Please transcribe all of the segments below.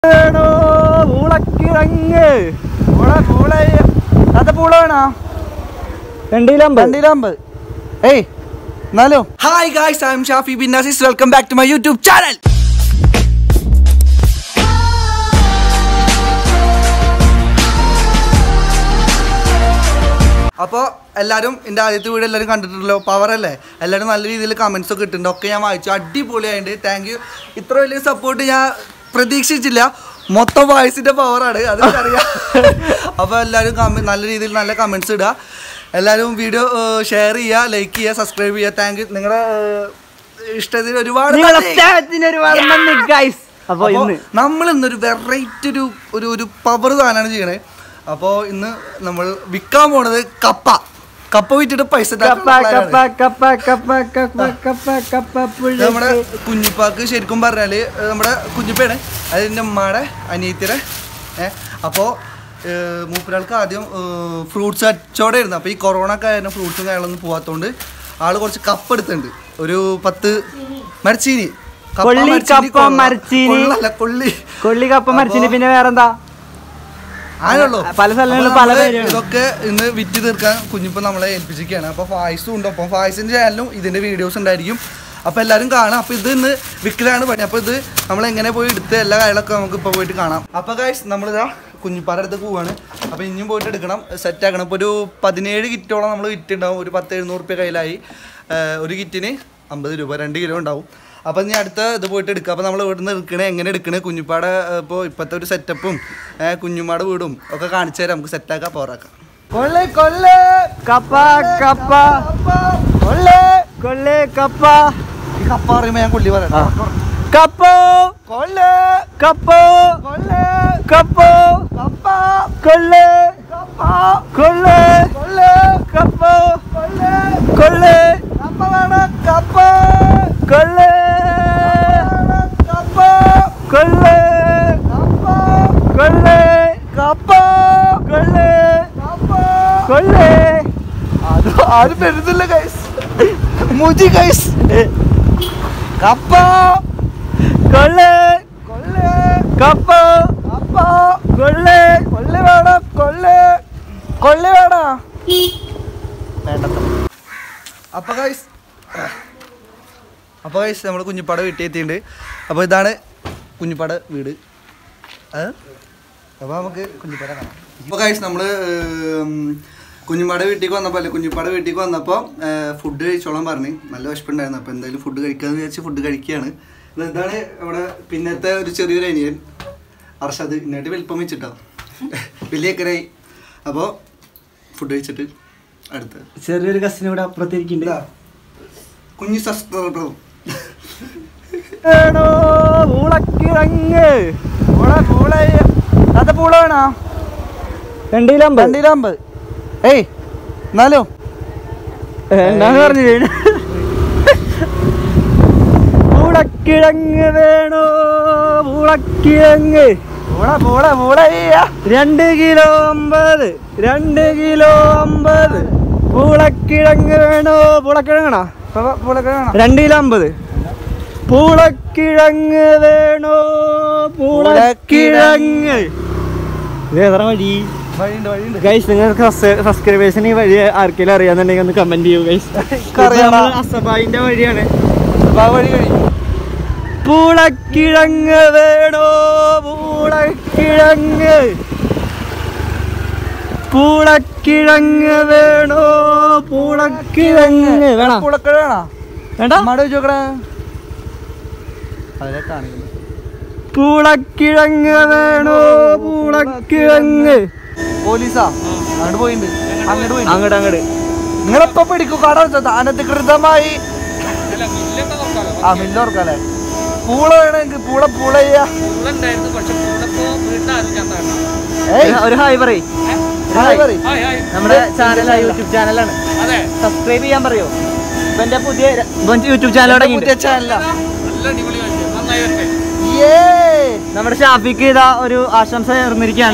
വേണോ പൂളക്കിഴങ്ങ് പൂള പൂള അത് പൂള വേണോ രണ്ടിലമ്പത് രണ്ടിലമ്പത് ഏയ് എന്നാലോ hi guys I'm Shafi bin Nazees welcome back to my YouTube channel അപ്പോൾ എല്ലാവരും എൻ്റെ ആദ്യത്തെ വീഡിയോ എല്ലാവരും കണ്ടിട്ടുണ്ടല്ലോ പവർ അല്ലേ എല്ലാവരും നല്ല രീതിയിൽ കമൻസ് ഒക്കെ ഇട്ടിട്ടുണ്ട് ഒക്കെ ഞാൻ വായിച്ചു അടിപൊളിയായിട്ട് താങ്ക് യു ഇത്ര വലിയ സപ്പോർട്ട് ഞാൻ പ്രതീക്ഷിച്ചില്ല മൊത്തം വോയിസിൻ്റെ പവറാണ് അത് അറിയാം അപ്പോൾ എല്ലാവരും കമ നല്ല രീതിയിൽ നല്ല കമൻസ് ഇടുക എല്ലാവരും വീഡിയോ ഷെയർ ചെയ്യുക ലൈക്ക് ചെയ്യുക സബ്സ്ക്രൈബ് ചെയ്യുക താങ്ക് യു നിങ്ങളുടെ ഇഷ്ടത്തിന് ഒരുപാട് നന്ദി. ഒരുപാട് നന്ദി ഗൈസ് അപ്പൊ അപ്പോ ഇന്ന് നമ്മൾ ഇന്നൊരു വെറൈറ്റി ഒരു ഒരു ഒരു പവർ സാധനമാണ് ചെയ്യണേ അപ്പോൾ ഇന്ന് നമ്മൾ വിൽക്കാൻ പോണത് കപ്പ കപ്പ വിറ്റിട്ട് പൈസ കപ്പ ഉണ്ടാക്കുന്ന കപ്പ plan ആണ്. കപ്പ കപ്പ കപ്പ കപ്പ കപ്പ പുള്ളി നമ്മുടെ കുഞ്ഞിപ്പാക്ക് ശരിക്കും പറഞ്ഞാൽ നമ്മുടെ കുഞ്ഞിപ്പയാണ് അതിൻ്റെ ഉമ്മയുടെ അനിയത്തിയുടെ ഏഹ് അപ്പോൾ മൂപ്പരാൾക്ക് ആദ്യം ഫ്രൂട്ട്സ് കച്ചവടമായിരുന്നു അപ്പോൾ ഈ കൊറോണ ഒക്കെ ആയിരുന്നു ഫ്രൂട്ട്സും കാര്യങ്ങളൊന്നും പോകാത്തതുകൊണ്ട് ആള് കുറച്ച് കപ്പ് എടുത്തിട്ടുണ്ട് ഒരു പത്ത് മരച്ചീനി കപ്പ, കൊള്ളി, മരച്ചീനി, കപ്പ, കൊള്ള- മരച്ചീനി. കൊള്ളല്ല കൊള്ളി കൊള്ളി കപ്പ മരിച്ചിന് പിന്നെ വേറെന്താ ആണല്ലോ പല സ്ഥലങ്ങളിലും അപ്പൊ പല നമ്മള് പേരാണ്. ഇതൊക്കെ ഇന്ന് വിറ്റ് തീർക്കാൻ കുഞ്ഞിപ്പോ നമ്മളെ ഏൽപ്പിച്ചിരിക്കുകയാണ് അപ്പൊ ഫായ്സും ഉണ്ട് അപ്പം ഫായ്സിന്റെ ചാനലും ഇതിന്റെ വീഡിയോസ് ഉണ്ടായിരിക്കും അപ്പൊ എല്ലാവരും കാണാം അപ്പൊ ഇത് ഇന്ന് വിക്കലാണ് പണി അപ്പൊ ഇത് നമ്മൾ എങ്ങനെ പോയി എടുത്ത് എല്ലാ കാര്യങ്ങളൊക്കെ നമുക്ക് ഇപ്പൊ പോയിട്ട് കാണാം അപ്പൊ ഗൈസ് നമ്മളിതാ കുഞ്ഞിപ്പാടെ അടുത്ത് പോവാണ് അപ്പൊ ഇനിയും പോയിട്ട് എടുക്കണം സെറ്റ് ആക്കണം ഇപ്പൊ ഒരു പതിനേഴ് കിറ്റോളം നമ്മൾ വിറ്റുണ്ടാവും ഒരു പത്ത് എഴുന്നൂറ് റുപ്യ കയ്യിലായി ഏഹ് ഒരു കിറ്റിന് അമ്പത് രൂപ രണ്ട് കിലോ ഉണ്ടാവും അപ്പം ഇനി അടുത്ത ഇത് പോയിട്ട് എടുക്കുക അപ്പോൾ നമ്മൾ ഇവിടുന്ന് എടുക്കണേ എങ്ങനെ എടുക്കണേ കുഞ്ഞിപ്പാടെ ഇപ്പോൾ ഇപ്പോഴത്തെ ഒരു സെറ്റപ്പും കുഞ്ഞുമാടെ വീടും ഒക്കെ കാണിച്ചു തരാം നമുക്ക് സെറ്റാക്കാം പോറാക്കാം കൊള്ളി കൊള്ളി കപ്പ കപ്പ കൊള്ളി കൊള്ളി കപ്പ ഈ കപ്പ പറയുമ്പോൾ ഞാൻ കൊല്ലി പറയാം കപ്പോ കൊള്ളി കപ്പോ കൊള്ളി കപ്പോ കപ്പ കൊള്ളി കപ്പ കൊള്ളി കൊള്ളി കപ്പോ കൊള്ളി കൊള്ളി കപ്പ വേണം കപ്പ കൊള്ളി കപ്പ കൊള്ളി കപ്പ കൊള്ളി കപ്പ കൊള്ളി കപ്പ കൊള്ളി അത് ആരും വരുന്നില്ല ഗൈസ് മുജി ഗൈസ് കപ്പ കൊള്ളി കൊള്ളി കപ്പ കപ്പ കൊള്ളി കൊള്ളി വേണം കൊള്ളി കൊള്ളി വേണം വേണ്ടത്ര അപ്പൊ ഗൈസ് അപ്പൊ ഗൈസ് നമ്മൾ കുഞ്ഞിപ്പാട് വീട്ടിൽ എത്തിയിട്ടുണ്ട് അപ്പോൾ ഇതാണ് കുഞ്ഞിപ്പാട് വീട് അത് അപ്പോൾ നമുക്ക് കുഞ്ഞിപ്പാട കാണാം അപ്പോൾ ഗൈസ് നമ്മൾ കുഞ്ഞിപ്പാട് വീട്ടിലേക്ക് വന്നപ്പോൾ അല്ലേ കുഞ്ഞിപ്പാട് വീട്ടിലേക്ക് വന്നപ്പോൾ ഫുഡ് കഴിച്ചോളാൻ പറഞ്ഞു നല്ല വിശപ്പുണ്ടായിരുന്നു അപ്പോൾ എന്തായാലും ഫുഡ് കഴിക്കാമെന്ന് വിചാരിച്ച് ഫുഡ് കഴിക്കുകയാണ് ഇത് ഇതാണ് നമ്മുടെ പിന്നത്തെ ഒരു ചെറിയൊരു അനിയൻ അർഷദ് ഇന്നായിട്ട് വലിപ്പം വെച്ചിട്ടോ വലിയ എക്കരായി അപ്പോൾ ഫുഡ് കഴിച്ചിട്ട് അടുത്ത് ചെറിയൊരു കസിന് ഇവിടെ അപ്പുറത്തിരിക്കുന്നുണ്ട് ഇതാ കുഞ്ഞു സബ്സ്ക്രൈബർ വേണോ പൂളക്കിഴങ്ങ് പൂള പൂള അത് പൂള വേണോ രണ്ടിലമ്പത് രണ്ടിലമ്പത് ഏയ് എന്നാലോ എന്താന്ന് പറഞ്ഞില്ലേ പൂളക്കിഴങ്ങ് വേണോ പൂളക്കിഴങ്ങ് പൂള പൂള പൂള രണ്ട് കിലോ അമ്പത് രണ്ട് കിലോ അമ്പത് പൂളക്കിഴങ്ങ് വേണോ പൂളക്കിഴങ്ങണോ പൂളക്കിഴങ്ങ് രണ്ട് കിലോ അമ്പത് പൂളക്കിഴങ്ങ് വേണോ പൂളക്കിഴങ്ങ് ഇതേതാ വഴി വഴിയുണ്ട് വഴിയുണ്ട് ഗൈസ് നിങ്ങൾക്ക് സബ്സ്ക്രൈബേഴ്സിന് ഈ വഴി ആർക്കെങ്കിലും അറിയാന്നുണ്ടെങ്കിൽ ഒന്ന് കമന്റ് ചെയ്യൂ ഗൈസ് അറിയാടാ. അസബായിന്റെ വഴിയാണ് അപ്പൊ ആ വഴി കഴിഞ്ഞു പൂളക്കിഴങ്ങ് വേണോ പൂളക്കിഴങ്ങ് പൂളക്കിഴങ്ങ് വേണോ പൂളക്കിഴങ്ങ് വേണോ പൂളക്കിഴങ്ങാണോ വേണ്ട അമ്മയുടെ ചോദിച്ചോക്കടേ അതിനെ കാണിക്കുന്നു പൂളക്കിഴങ്ങ് വേണോ പൂളക്കിഴങ്ങ് പോലീസാ അങ്ങോട്ട് പോയിട്ടുണ്ട് അങ്ങോട്ട് പോയി അങ്ങോട്ട് അങ്ങോട്ട് നിങ്ങളെപ്പോ പിടിക്കും കട അനധികൃതമായി ആ മില്ല് ഓർക്കല്ലേ പൂള വേണമെങ്കിൽ പൂള പൂള ചെയ്യാ ഏയ് ഒരു ഹായ് പറയ് ഹായ് പറയ്. നമ്മുടെ ചാനൽ യൂട്യൂബ് ചാനലാണ് സബ്സ്ക്രൈബ് ചെയ്യാൻ പറയോ ഇവന്റെ പുതിയ ഇവൻ യൂട്യൂബ് ചാനൽ പുതിയ തുടങ്ങി ചാനലാ നമ്മുടെ ഷാഫിക്ക് ഇതാ ഒരു ആശംസ നേർന്നിരിക്കുകയാണ്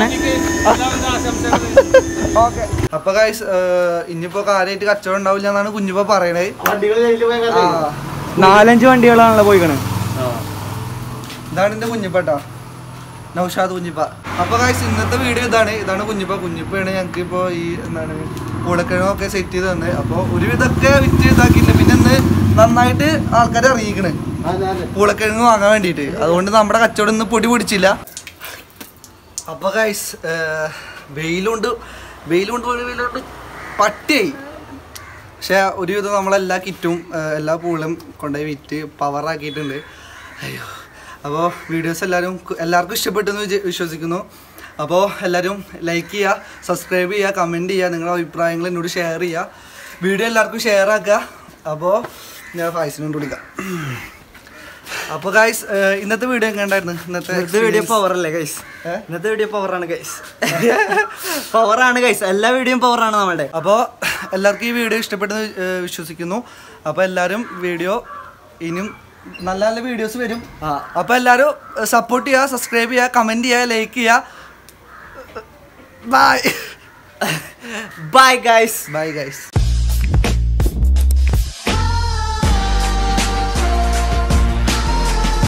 ഓക്കെ അപ്പൊ ഗൈസ് ഇനിയിപ്പോ കാര്യമായിട്ട് കച്ചവടം ഉണ്ടാവില്ല എന്നാണ് കുഞ്ഞിപ്പോ പറയണേ ആ. നാലഞ്ച് വണ്ടികളാണല്ലോ പോയിക്കണ് ഇതാണ് എന്റെ കുഞ്ഞിപ്പേട്ടാ നൗഷാദ് കുഞ്ഞിപ്പ അപ്പൊ കാശ് ഇന്നത്തെ വീഡിയോ ഇതാണ് ഇതാണ് കുഞ്ഞിപ്പ കുഞ്ഞിപ്പയാണ് ഞങ്ങൾക്ക് ഇപ്പോൾ ഈ എന്താണ് പൂളക്കിഴങ്ങൊക്കെ സെറ്റ് ചെയ്ത് തന്നെ അപ്പോൾ ഒരുവിധമൊക്കെ വിറ്റ് ഇതാക്കിയില്ല പിന്നെ ഇന്ന് നന്നായിട്ട് ആൾക്കാരെ അറിയിക്കണ് പൂളക്കിഴങ്ങ് വാങ്ങാൻ വേണ്ടിയിട്ട് അതുകൊണ്ട് നമ്മുടെ കച്ചവടം ഇന്ന് പൊടി പിടിച്ചില്ല അപ്പോൾ കായ്സ് വെയിലുണ്ട് വെയിലുണ്ട് വെയിലുണ്ട് പട്ടിയായി പക്ഷേ ഒരുവിധം നമ്മളെല്ലാ കിറ്റും ഏഹ്, എല്ലാ പൂളും കൊണ്ടുപോയി വിറ്റ് പവറാക്കിയിട്ടുണ്ട് അയ്യോ അപ്പോൾ വീഡിയോസ് എല്ലാവരും എല്ലാവർക്കും ഇഷ്ടപ്പെട്ടെന്ന് വിച- വിശ്വസിക്കുന്നു അപ്പോൾ എല്ലാവരും ലൈക്ക് ചെയ്യുക സബ്സ്ക്രൈബ് ചെയ്യുക കമൻറ്റ് ചെയ്യുക നിങ്ങളുടെ അഭിപ്രായങ്ങൾ എന്നോട് ഷെയർ ചെയ്യുക വീഡിയോ എല്ലാവർക്കും ഷെയർ ആക്കുക അപ്പോൾ ഞാൻ ഫൈസിനോട് വിളിക്കാം അപ്പോൾ ഗായ്സ് ഇന്നത്തെ വീഡിയോ എങ്ങനെ ഉണ്ടായിരുന്നു ഇന്നത്തെ ഇന്നത്തെ വീഡിയോ experience? പവർ അല്ലേ ഗൈസ് ഏ? ഇന്നത്തെ വീഡിയോ പവറാണ് ഗൈസ് പവറാണ് ഗൈസ് എല്ലാ വീഡിയോയും പവറാണ് നമ്മുടെ അപ്പോൾ എല്ലാവർക്കും ഈ വീഡിയോ ഇഷ്ടപ്പെട്ടെന്ന് ഏഹ്, വിശ്വസിക്കുന്നു അപ്പോൾ എല്ലാവരും വീഡിയോ ഇനിയും നല്ല നല്ല വീഡിയോസ് വരും ആ അപ്പോൾ എല്ലാവരും സപ്പോർട്ട് ചെയ്യുക സബ്സ്ക്രൈബ് ചെയ്യുക കമൻറ്റ് ചെയ്യുക ലൈക്ക് ചെയ്യുക bye bye guys bye guys